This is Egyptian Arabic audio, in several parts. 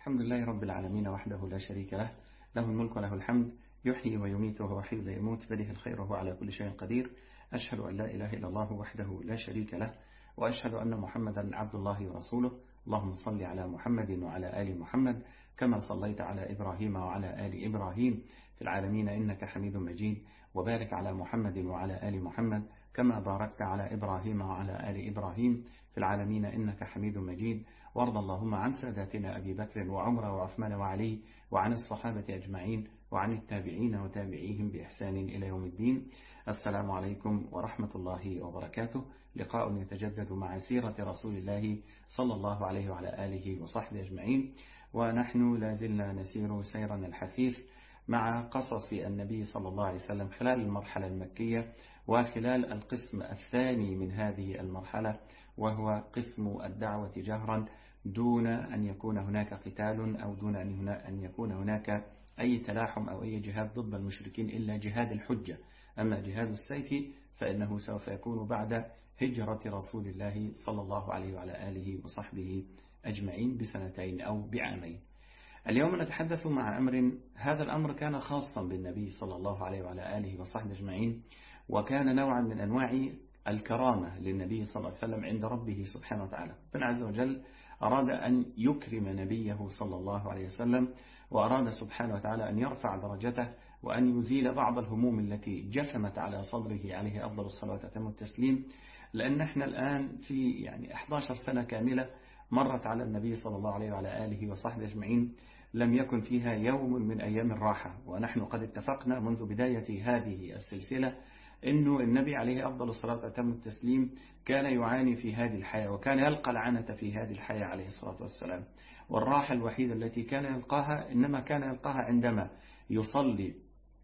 الحمد لله رب العالمين وحده لا شريك له له الملك وله الحمد يحيي ويميت وهو حي لا يموت بده الخير وهو على كل شيء قدير أشهد أن لا إله إلا الله وحده لا شريك له وأشهد أن محمدا عبد الله ورسوله اللهم صل على محمد وعلى آل محمد كما صليت على إبراهيم وعلى آل إبراهيم في العالمين إنك حميد مجيد وبارك على محمد وعلى آل محمد كما باركت على إبراهيم وعلى آل إبراهيم في العالمين إنك حميد مجيد وارض اللهم عن ساداتنا أبي بكر وعمر وعثمان وعلي وعن الصحابة أجمعين وعن التابعين وتابعيهم بإحسان إلى يوم الدين السلام عليكم ورحمة الله وبركاته لقاء يتجدد مع سيرة رسول الله صلى الله عليه وعلى آله وصحبه أجمعين ونحن لازلنا نسير سيرنا الحثيث مع قصص النبي صلى الله عليه وسلم خلال المرحلة المكية وخلال القسم الثاني من هذه المرحلة وهو قسم الدعوة جهرا دون أن يكون هناك قتال أو دون أن يكون هناك أي تلاحم أو أي جهاد ضد المشركين إلا جهاد الحجة أما جهاد السيف فإنه سوف يكون بعد هجرة رسول الله صلى الله عليه وعلى آله وصحبه أجمعين بسنتين أو بعامين اليوم نتحدث مع أمر هذا الأمر كان خاصا بالنبي صلى الله عليه وعلى آله وصحبه أجمعين وكان نوعا من أنواع الكرامة للنبي صلى الله عليه وسلم عند ربه سبحانه وتعالى ربنا عز وجل أراد أن يكرم نبيه صلى الله عليه وسلم وأراد سبحانه وتعالى أن يرفع درجته وأن يزيل بعض الهموم التي جثمت على صدره عليه أفضل الصلاة والتسليم لأن احنا الآن في يعني 11 سنة كاملة مرت على النبي صلى الله عليه وعلى آله وصحبه أجمعين لم يكن فيها يوم من أيام الراحة ونحن قد اتفقنا منذ بداية هذه السلسلة أنه النبي عليه أفضل الصلاة وأتم التسليم كان يعاني في هذه الحياة وكان يلقى العنة في هذه الحياة عليه الصلاة والسلام والراحة الوحيدة التي كان يلقاها إنما كان يلقاها عندما يصلي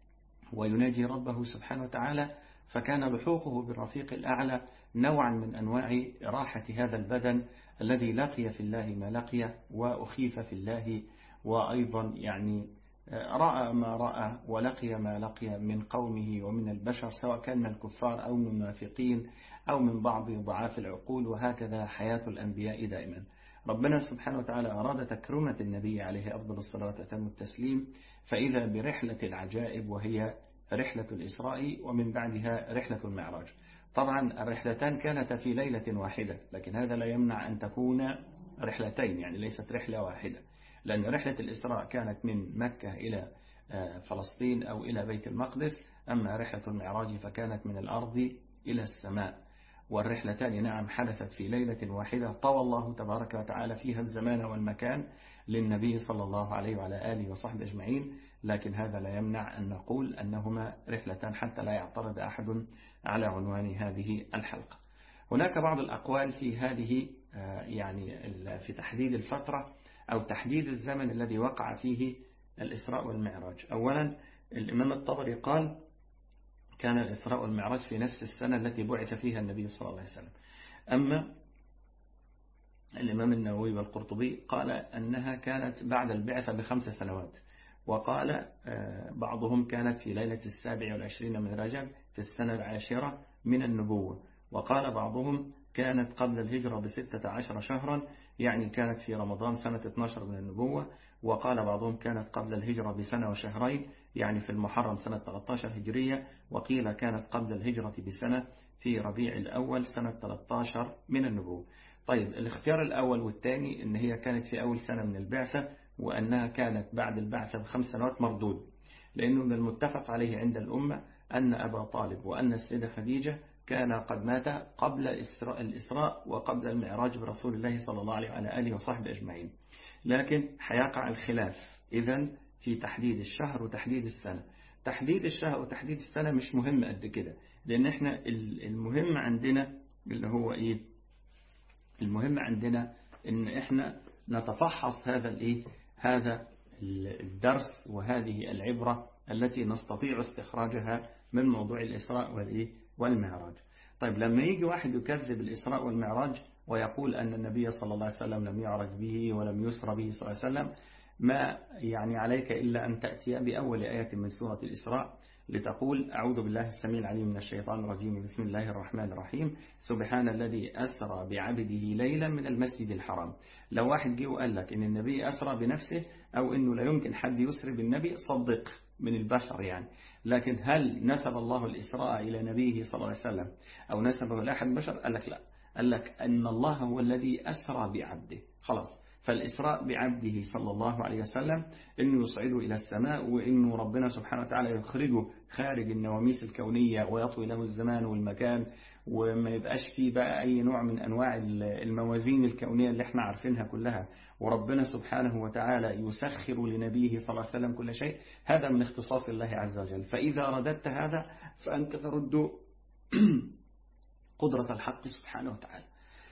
ويناجي ربه سبحانه وتعالى فكان لحوقه بالرفيق الأعلى نوعا من أنواع راحة هذا البدن الذي لقي في الله ما لقي وأخيف في الله وأيضا يعني رأى ما رأى ولقي ما لقي من قومه ومن البشر سواء كان من الكفار أو من المنافقين أو من بعض ضعاف العقول وهكذا حياة الأنبياء دائما ربنا سبحانه وتعالى أراد تكرمة النبي عليه أفضل الصلاة وتم التسليم فإذا برحلة العجائب وهي رحلة الإسراء ومن بعدها رحلة المعراج طبعا الرحلتان كانتا في ليلة واحدة لكن هذا لا يمنع أن تكون رحلتين يعني ليست رحلة واحدة لأن رحلة الإسراء كانت من مكة إلى فلسطين أو إلى بيت المقدس أما رحلة المعراج فكانت من الأرض إلى السماء والرحلتان نعم حدثت في ليلة واحدة طوى الله تبارك وتعالى فيها الزمان والمكان للنبي صلى الله عليه وعلى آله وصحبه أجمعين لكن هذا لا يمنع أن نقول أنهما رحلتان حتى لا يعترض أحد على عنوان هذه الحلقة هناك بعض الأقوال في هذه يعني في تحديد الفترة أو تحديد الزمن الذي وقع فيه الإسراء والمعراج أولا الإمام الطبري قال كان الإسراء والمعراج في نفس السنة التي بعث فيها النبي صلى الله عليه وسلم أما الإمام النووي والقرطبي قال أنها كانت بعد البعثة بخمس سنوات وقال بعضهم كانت في ليلة السابع والعشرين من رجب في السنة العاشرة من النبوة وقال بعضهم كانت قبل الهجرة بستة عشر شهرا يعني كانت في رمضان سنة 12 من النبوة وقال بعضهم كانت قبل الهجرة بسنة وشهرين يعني في المحرم سنة 13 هجرية وقيل كانت قبل الهجرة بسنة في ربيع الأول سنة 13 من النبوة طيب الاختيار الأول والثاني ان هي كانت في أول سنة من البعثة وأنها كانت بعد البعثة بخمس سنوات مردود لأنه من المتفق عليه عند الأمة أن أبا طالب وأن السيدة خديجة كان قد مات قبل الإسراء وقبل المعراج برسول الله صلى الله عليه وعلى آله وصحبه أجمعين لكن حيقع الخلاف إذا في تحديد الشهر وتحديد السنة تحديد الشهر وتحديد السنة مش مهم قد كده لأن احنا المهم عندنا اللي هو إيه المهم عندنا إن احنا نتفحص هذا الإيه هذا الدرس وهذه العبرة التي نستطيع استخراجها من موضوع الإسراء والإيه والمعراج طيب لما يجي واحد يكذب الإسراء والمعراج ويقول أن النبي صلى الله عليه وسلم لم يعرج به ولم يسر به صلى الله عليه وسلم ما يعني عليك إلا أن تأتي بأول آية من سورة الإسراء لتقول أعوذ بالله السميع العليم من الشيطان الرجيم بسم الله الرحمن الرحيم سبحان الذي أسرى بعبده ليلا من المسجد الحرام لو واحد جه وقال لك إن النبي أسرى بنفسه أو إنه لا يمكن حد يسري بالنبي صدق من البشر يعني لكن هل نسب الله الإسراء إلى نبيه صلى الله عليه وسلم أو نسبه لأحد البشر قال لك لا قال لك أن الله هو الذي أسرى بعبده خلاص فالإسراء بعبده صلى الله عليه وسلم إنه يصعده إلى السماء وإنه ربنا سبحانه وتعالى يخرجه خارج النواميس الكونية ويطوي له الزمان والمكان وما يبقاش فيه بقى أي نوع من أنواع الموازين الكونية اللي احنا عارفينها كلها وربنا سبحانه وتعالى يسخر لنبيه صلى الله عليه وسلم كل شيء هذا من اختصاص الله عز وجل فإذا رددت هذا فأنت ترد قدرة الحق سبحانه وتعالى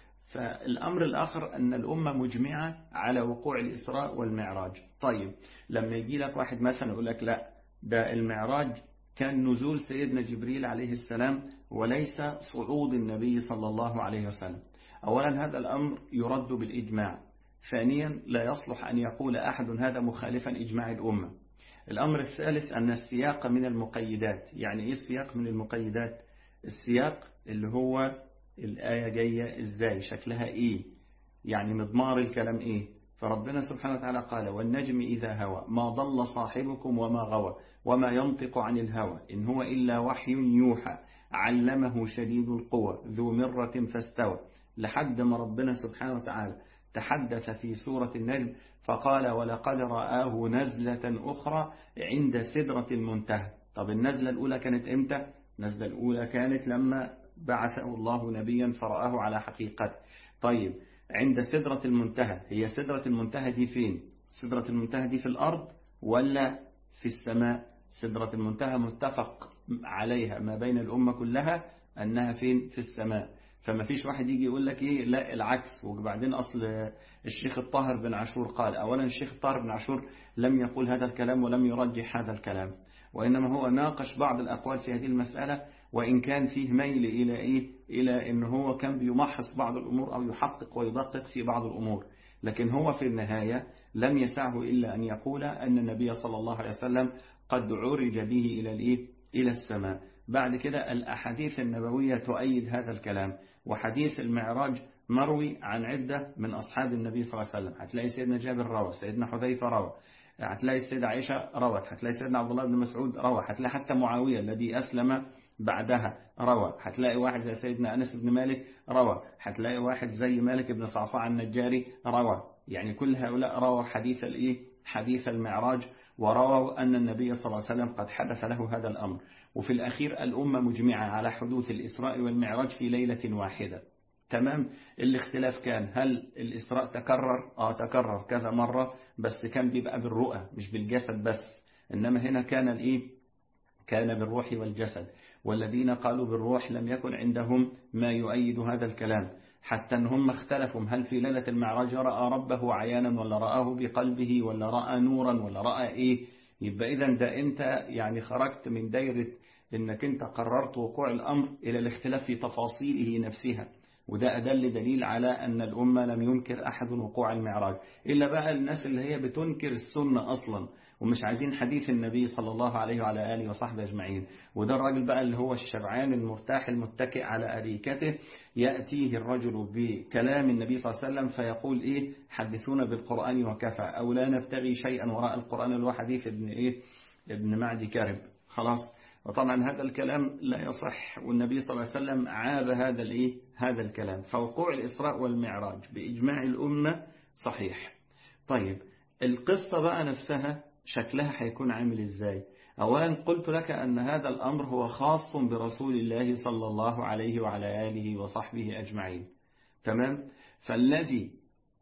فالأمر الآخر أن الأمة مجمعة على وقوع الإسراء والمعراج طيب لما يجي لك واحد مثلا يقول لك لا ده المعراج كان نزول سيدنا جبريل عليه السلام وليس صعود النبي صلى الله عليه وسلم أولا هذا الأمر يرد بالإجماع ثانيا لا يصلح أن يقول أحد هذا مخالفا إجماع الأمة الأمر الثالث أن السياق من المقيدات يعني إيه السياق من المقيدات السياق اللي هو الآية جاية إزاي شكلها إيه يعني مضمار الكلام إيه فربنا سبحانه وتعالى قال والنجم إذا هوى ما ضل صاحبكم وما غوى وما ينطق عن الهوى إن هو إلا وحي يوحى علمه شديد القوى ذو مرة فاستوى لحد ما ربنا سبحانه وتعالى تحدث في سورة النجم فقال ولقد رآه نزلة أخرى عند سدرة المنتهى طب النزلة الأولى كانت إمتى؟ النزلة الأولى كانت لما بعثه الله نبيا فرآه على حقيقته طيب عند سدرة المنتهى هي سدرة المنتهى دي فين سدرة المنتهى دي في الأرض ولا في السماء سدرة المنتهى متفق عليها ما بين الأمة كلها أنها فين في السماء فما فيش واحد يجي يقول لك إيه لا العكس وبعدين أصل الشيخ الطاهر بن عاشور قال أولا الشيخ الطاهر بن عاشور لم يقول هذا الكلام ولم يرجح هذا الكلام وإنما هو ناقش بعض الأقوال في هذه المسألة وإن كان فيه ميل إلى إيه إلى إن هو كان بيمحص بعض الأمور أو يحقق ويدقق في بعض الأمور لكن هو في النهاية لم يسعه إلا أن يقول أن النبي صلى الله عليه وسلم قد عرج به إلى الإيه إلى السماء بعد كده الأحاديث النبوية تؤيد هذا الكلام وحديث المعراج مروي عن عدة من أصحاب النبي صلى الله عليه وسلم هتلاقي سيدنا جابر روى سيدنا حذيفة روى هتلاقي السيدة عائشة روت هتلاقي سيدنا عبد الله بن مسعود روى هتلاقي حتى معاوية الذي أسلم بعدها روى هتلاقي واحد زي سيدنا أنس بن مالك روى هتلاقي واحد زي مالك بن صعصاع النجاري روى يعني كل هؤلاء رووا حديث الإيه حديث المعراج ورووا أن النبي صلى الله عليه وسلم قد حدث له هذا الأمر وفي الأخير الأمة مجمعة على حدوث الإسراء والمعراج في ليلة واحدة تمام الاختلاف كان هل الإسراء تكرر آه تكرر كذا مرة بس كان بيبقى بالرؤى مش بالجسد بس إنما هنا كان الإيه كان بالروح والجسد والذين قالوا بالروح لم يكن عندهم ما يؤيد هذا الكلام حتى ان هم اختلفوا هل في ليلة المعراج رأى ربه عيانا ولا رآه بقلبه ولا رأى نورا ولا رأى ايه يبقى اذا ده انت يعني خرجت من دايرة انك انت قررت وقوع الامر الى الاختلاف في تفاصيله نفسها وده أدل دليل على أن الأمة لم ينكر أحد وقوع المعراج إلا بقى الناس اللي هي بتنكر السنة أصلا ومش عايزين حديث النبي صلى الله عليه وعلى آله وصحبه أجمعين وده الراجل بقى اللي هو الشبعان المرتاح المتكئ على أريكته يأتيه الرجل بكلام النبي صلى الله عليه وسلم فيقول إيه حدثونا بالقرآن وكفى أو لا نبتغي شيئا وراء القرآن اللي هو حديث ابن إيه ابن معدي كارب خلاص وطبعا هذا الكلام لا يصح والنبي صلى الله عليه وسلم عاب هذا الايه هذا الكلام فوقوع الإسراء والمعراج بإجماع الأمة صحيح طيب القصة بقى نفسها شكلها هيكون عامل ازاي أولا قلت لك أن هذا الأمر هو خاص برسول الله صلى الله عليه وعلى آله وصحبه أجمعين تمام فالذي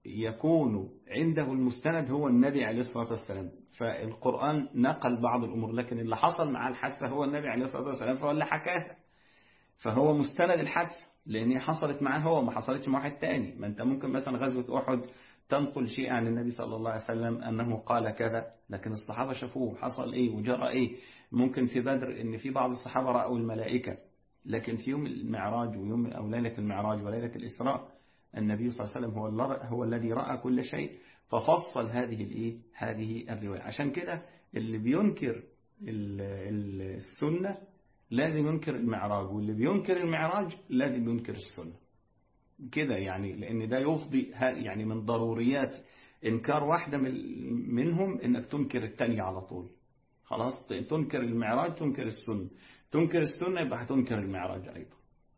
يكون عنده المستند هو النبي عليه الصلاة والسلام فالقرآن نقل بعض الأمور لكن اللي حصل مع الحادثة هو النبي عليه الصلاة والسلام فهو اللي حكاها فهو مستند الحادثة لأن هي حصلت معاه هو ما حصلتش مع واحد تاني ما أنت ممكن مثلا غزوة أحد تنقل شيء عن النبي صلى الله عليه وسلم أنه قال كذا لكن الصحابة شافوه حصل إيه وجرى إيه ممكن في بدر إن في بعض الصحابة رأوا الملائكة لكن في يوم المعراج ويوم أو ليلة المعراج وليلة الإسراء النبي صلى الله عليه وسلم هو, هو الذي رأى كل شيء ففصل هذه الايه هذه الرواية عشان كده اللي بينكر السنة لازم ينكر المعراج واللي بينكر المعراج لازم ينكر السنة كده يعني لأن ده يفضي يعني من ضروريات إنكار واحدة منهم إنك تنكر التانية على طول خلاص تنكر المعراج تنكر السنة تنكر السنة يبقى هتنكر المعراج أيضا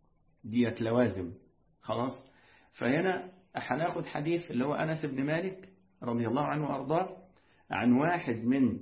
ديت لوازم خلاص فهنا هناخد حديث اللي هو أنس بن مالك رضي الله عنه وأرضاه عن واحد من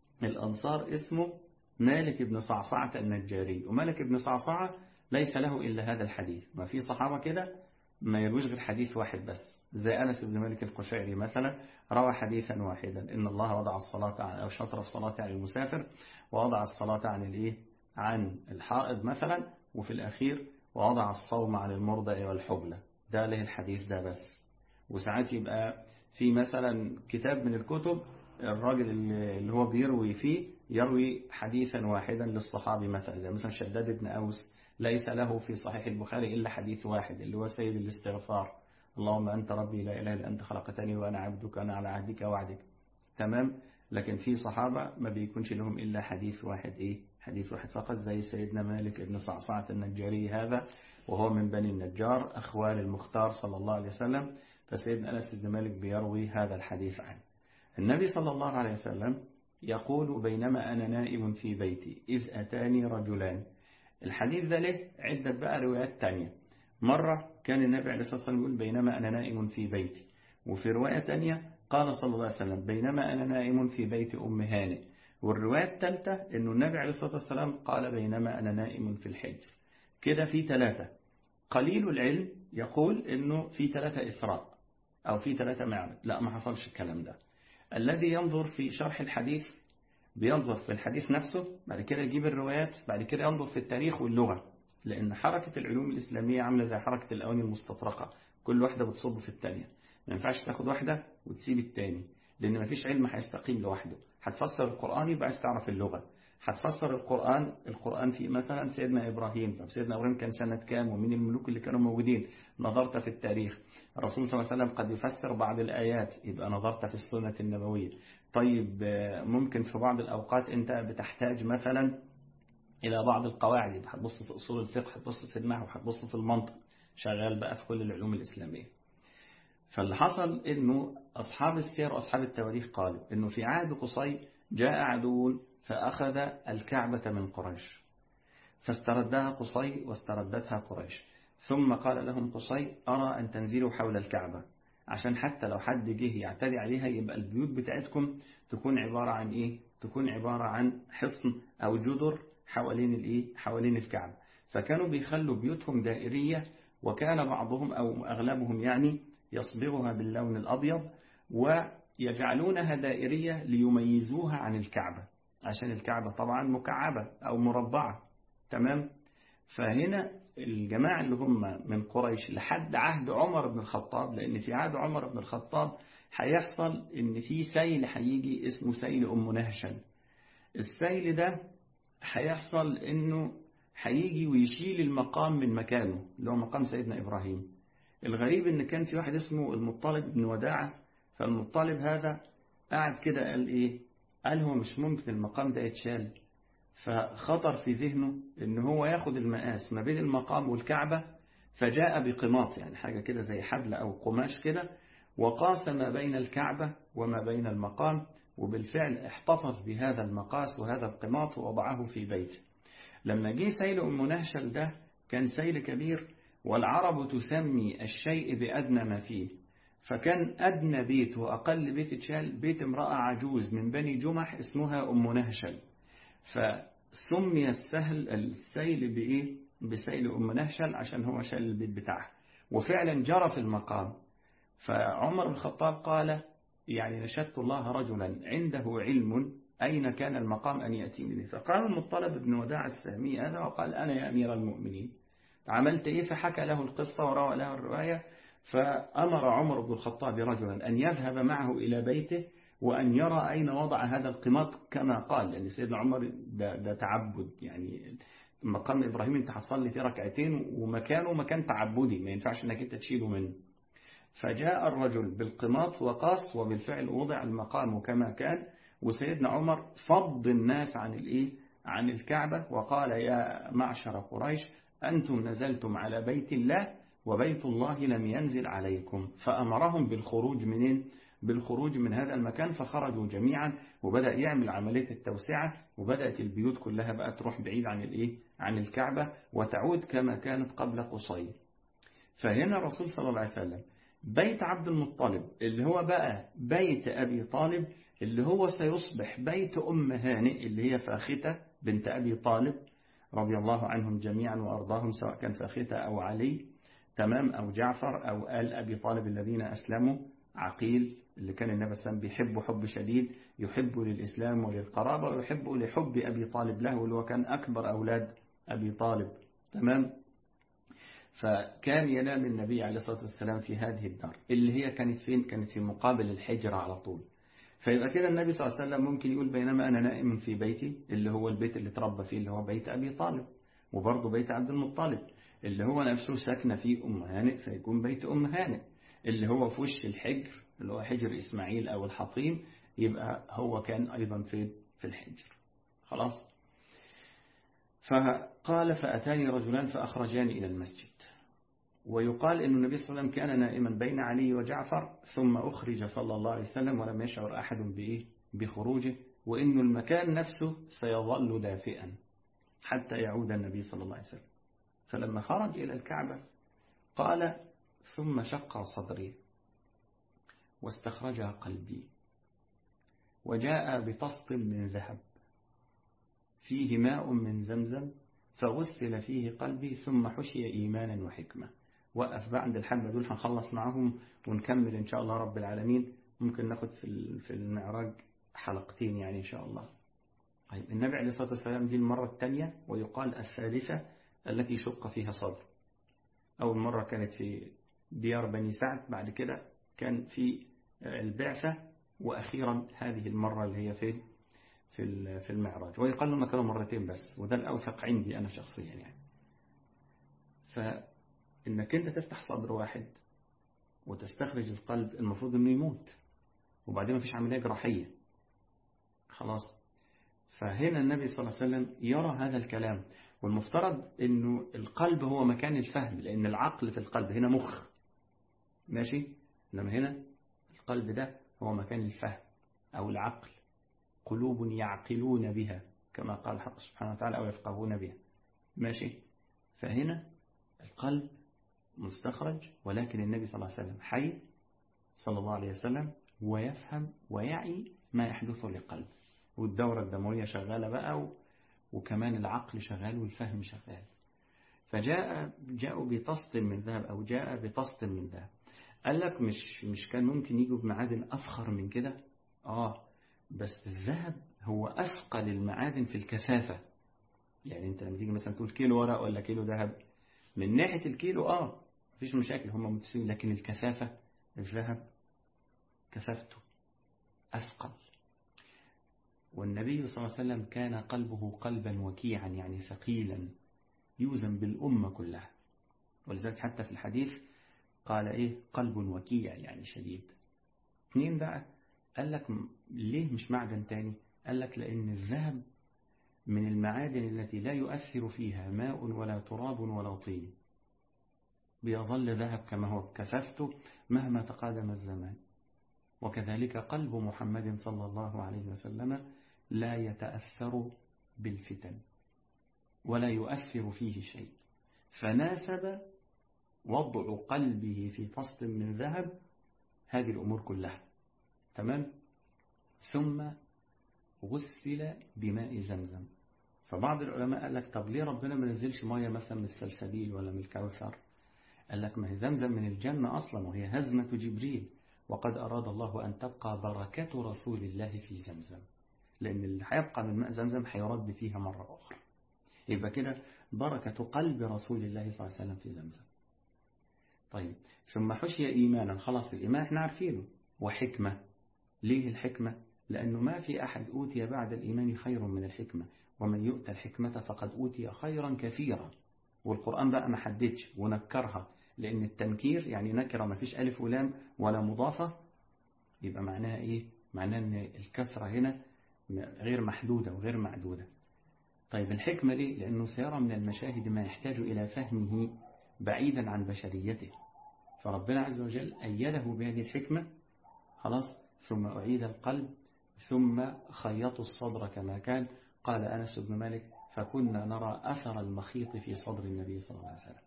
الأنصار اسمه مالك بن صعصعة النجاري ومالك بن صعصعة ليس له إلا هذا الحديث ما في صحابة كده ما يرويش غير حديث واحد بس زي أنس بن مالك القشيري مثلا روى حديثا واحدا إن الله وضع الصلاة أو شطر الصلاة عن المسافر ووضع الصلاة عن الإيه عن الحائض مثلا وفي الأخير ووضع الصوم عن المرضع والحبلة ده له الحديث ده بس وساعات يبقى في مثلا كتاب من الكتب الراجل اللي هو بيروي فيه يروي حديثا واحدا للصحابي مثلا زي مثلا شداد بن أوس ليس له في صحيح البخاري إلا حديث واحد اللي هو سيد الاستغفار اللهم أنت ربي لا إله إلا أنت خلقتني وأنا عبدك أنا على عهدك وعدك تمام لكن في صحابة ما بيكونش لهم إلا حديث واحد إيه حديث واحد فقط زي سيدنا مالك ابن صعصعة النجاري هذا وهو من بني النجار أخوال المختار صلى الله عليه وسلم فسيدنا أنس بن مالك بيروي هذا الحديث عنه النبي صلى الله عليه وسلم يقول بينما أنا نائم في بيتي إذ أتاني رجلان الحديث ده له عدة بقى روايات تانية مرة كان النبي عليه الصلاة والسلام يقول بينما أنا نائم في بيتي وفي رواية تانية قال صلى الله عليه وسلم بينما أنا نائم في بيت أم هانئ والرواية الثالثة أنه النبي عليه الصلاة والسلام قال بينما أنا نائم في الحجر كده في ثلاثة قليل العلم يقول أنه في ثلاثة إسراء أو في ثلاثة معبد لا ما حصلش الكلام ده الذي ينظر في شرح الحديث بينظر في الحديث نفسه بعد كده يجيب الروايات بعد كده ينظر في التاريخ واللغة لأن حركة العلوم الإسلامية عاملة زي حركة الأواني المستطرقة كل واحدة بتصب في الثانية ما ينفعش تاخد واحدة وتسيب الثاني لأن ما فيش علم هيستقيم لوحده هتفسر القرآن يبقى عايز تعرف اللغة هتفسر القرآن القرآن في مثلا سيدنا إبراهيم طب سيدنا إبراهيم كان سنة كام ومين الملوك اللي كانوا موجودين نظرت في التاريخ الرسول صلى الله عليه وسلم قد يفسر بعض الآيات يبقى نظرت في السنة النبوية طيب ممكن في بعض الأوقات أنت بتحتاج مثلا إلى بعض القواعد هتبص في أصول الفقه هتبص في النحو هتبص في المنطق شغال بقى في كل العلوم الإسلامية فاللي حصل أنه أصحاب السير وأصحاب التواريخ قالوا أنه في عهد قصي جاء عدو فأخذ الكعبة من قريش فاستردها قصي واستردتها قريش ثم قال لهم قصي أرى أن تنزلوا حول الكعبة عشان حتى لو حد جه يعتدي عليها يبقى البيوت بتاعتكم تكون عبارة عن إيه تكون عبارة عن حصن أو جدر حوالين الإيه حوالين الكعبة فكانوا بيخلوا بيوتهم دائرية وكان بعضهم أو أغلبهم يعني يصبغها باللون الأبيض ويجعلونها دائرية ليميزوها عن الكعبة عشان الكعبة طبعا مكعبة أو مربعة تمام فهنا الجماعة اللي هم من قريش لحد عهد عمر بن الخطاب لأن في عهد عمر بن الخطاب هيحصل إن في سيل هيجي اسمه سيل أم نهشل السيل ده هيحصل إنه هيجي ويشيل المقام من مكانه اللي هو مقام سيدنا إبراهيم الغريب إن كان في واحد اسمه المطلب بن وداعة فالمطلب هذا قاعد كده قال إيه قال هو مش ممكن المقام ده يتشال فخطر في ذهنه ان هو ياخد المقاس ما بين المقام والكعبة فجاء بقماط يعني حاجة كده زي حبل أو قماش كده وقاس ما بين الكعبة وما بين المقام وبالفعل احتفظ بهذا المقاس وهذا القماط ووضعه في بيته لما جه سيل أم نهشل ده كان سيل كبير والعرب تسمي الشيء بأدنى ما فيه فكان أدنى بيت وأقل بيت اتشال بيت امرأة عجوز من بني جمح اسمها أم نهشل فسمي السهل السيل بإيه بسيل أم نهشل عشان هو شال البيت بتاعها وفعلا جرى في المقام فعمر بن الخطاب قال يعني نشدت الله رجلا عنده علم أين كان المقام أن يأتيني به فقال المطلب بن وداع السهمي هذا وقال أنا يا أمير المؤمنين عملت إيه فحكى له القصة وروى له الرواية فأمر عمر بن الخطاب رجلا أن يذهب معه إلى بيته وأن يرى أين وضع هذا القماط كما قال لأن سيدنا عمر ده, ده تعبد يعني مقام إبراهيم أنت هتصلي فيه ركعتين ومكانه مكان تعبدي ما ينفعش أنك أنت تشيله منه فجاء الرجل بالقماط وقاص وبالفعل وضع المقام كما كان وسيدنا عمر فض الناس عن الايه عن الكعبة وقال يا معشر قريش أنتم نزلتم على بيت الله وبيت الله لم ينزل عليكم فأمرهم بالخروج منين بالخروج من هذا المكان فخرجوا جميعا وبدأ يعمل عملية التوسعة وبدأت البيوت كلها بقى تروح بعيد عن الايه عن الكعبة وتعود كما كانت قبل قصير فهنا الرسول صلى الله عليه وسلم بيت عبد المطلب اللي هو بقى بيت أبي طالب اللي هو سيصبح بيت أم هانئ اللي هي فاختة بنت أبي طالب رضي الله عنهم جميعا وأرضاهم سواء كان فاختة أو علي تمام أو جعفر أو آل أبي طالب الذين أسلموا عقيل اللي كان النبي صلى الله عليه وسلم بيحبه حب شديد يحب للإسلام وللقرابة ويحب لحب أبي طالب له اللي هو كان أكبر أولاد أبي طالب تمام فكان ينام النبي عليه الصلاة والسلام في هذه الدار اللي هي كانت فين كانت في مقابل الحجرة على طول فيبقى كده النبي صلى الله عليه وسلم ممكن يقول بينما أنا نائم في بيتي اللي هو البيت اللي تربى فيه اللي هو بيت أبي طالب وبرضه بيت عبد المطلب اللي هو نفسه ساكنة فيه أم هانئ فيكون بيت أم هانئ اللي هو في وش الحجر اللي هو حجر إسماعيل أو الحطيم يبقى هو كان أيضا في في الحجر خلاص فقال فأتاني رجلان فأخرجاني إلى المسجد ويقال أن النبي صلى الله عليه وسلم كان نائما بين علي وجعفر ثم أخرج صلى الله عليه وسلم ولم يشعر أحد بإيه بخروجه وأن المكان نفسه سيظل دافئا حتى يعود النبي صلى الله عليه وسلم فلما خرج إلى الكعبة قال ثم شق صدري واستخرج قلبي وجاء بطسط من ذهب فيه ماء من زمزم فغسل فيه قلبي ثم حشي إيمانا وحكمة وقف بقى عند الحبة دول هنخلص معاهم ونكمل إن شاء الله رب العالمين ممكن ناخد في في المعراج حلقتين يعني إن شاء الله طيب النبي عليه الصلاة والسلام دي المرة الثانية ويقال الثالثة التي شق فيها صدر أول مرة كانت في ديار بني سعد بعد كده كان في البعثة وأخيرا هذه المرة اللي هي في في في المعراج ويقال لهم كانوا مرتين بس وده الأوثق عندي أنا شخصيا يعني فإنك أنت تفتح صدر واحد وتستخرج القلب المفروض أنه يموت وبعدين ما فيش عملية جراحية خلاص فهنا النبي صلى الله عليه وسلم يرى هذا الكلام والمفترض أنه القلب هو مكان الفهم لأن العقل في القلب هنا مخ ماشي إنما هنا القلب ده هو مكان الفهم أو العقل قلوب يعقلون بها كما قال الحق سبحانه وتعالى أو يفقهون بها ماشي فهنا القلب مستخرج ولكن النبي صلى الله عليه وسلم حي صلى الله عليه وسلم ويفهم ويعي ما يحدث للقلب والدورة الدموية شغالة بقى وكمان العقل شغال والفهم شغال فجاء جاءوا بطست من ذهب أو جاء بطست من ذهب قال لك مش مش كان ممكن يجوا بمعادن أفخر من كده آه بس الذهب هو أثقل المعادن في الكثافة يعني أنت لما تيجي مثلا تقول كيلو ورق ولا كيلو ذهب من ناحية الكيلو آه مفيش مشاكل هم متساويين لكن الكثافة الذهب كثافته أثقل والنبي صلى الله عليه وسلم كان قلبه قلبا وكيعا يعني ثقيلا يوزن بالأمة كلها ولذلك حتى في الحديث قال إيه قلب وكيع يعني شديد اثنين بقى قال لك ليه مش معدن تاني قال لك لأن الذهب من المعادن التي لا يؤثر فيها ماء ولا تراب ولا طين بيظل ذهب كما هو كثفته مهما تقادم الزمان وكذلك قلب محمد صلى الله عليه وسلم لا يتأثر بالفتن ولا يؤثر فيه شيء فناسب وضع قلبه في فصل من ذهب هذه الأمور كلها تمام ثم غسل بماء زمزم فبعض العلماء قال لك طب ليه ربنا ما نزلش مية مثلا من السلسبيل ولا من الكوثر قال لك ما هي زمزم من الجنة أصلا وهي هزمة جبريل وقد أراد الله أن تبقى بركة رسول الله في زمزم لأن اللي هيبقى من ماء زمزم هيرد فيها مرة أخرى يبقى كده بركة قلب رسول الله صلى الله عليه وسلم في زمزم طيب ثم حشي إيمانا خلاص الإيمان احنا عارفينه وحكمة ليه الحكمة لأنه ما في أحد أوتي بعد الإيمان خير من الحكمة ومن يؤتى الحكمة فقد أوتي خيرا كثيرا والقرآن بقى ما حددش ونكرها لأن التنكير يعني نكرة ما فيش ألف ولام ولا مضافة يبقى معناها إيه معناها أن الكثرة هنا غير محدودة وغير معدودة طيب الحكمة ليه لأنه سيرى من المشاهد ما يحتاج إلى فهمه بعيدا عن بشريته فربنا عز وجل أيده بهذه الحكمة خلاص ثم أعيد القلب ثم خيطوا الصدر كما كان قال أنس بن مالك فكنا نرى أثر المخيط في صدر النبي صلى الله عليه وسلم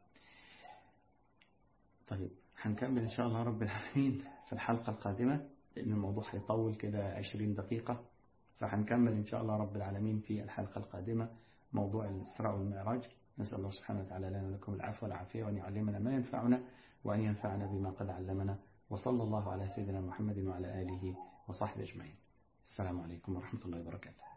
طيب هنكمل إن شاء الله رب العالمين في الحلقة القادمة لأن الموضوع هيطول كده 20 دقيقة فهنكمل إن شاء الله رب العالمين في الحلقة القادمة موضوع الإسراء والمعراج نسأل الله سبحانه وتعالى لنا ولكم العفو والعافية وأن يعلمنا ما ينفعنا وأن ينفعنا بما قد علمنا وصلى الله على سيدنا محمد وعلى آله وصحبه أجمعين السلام عليكم ورحمة الله وبركاته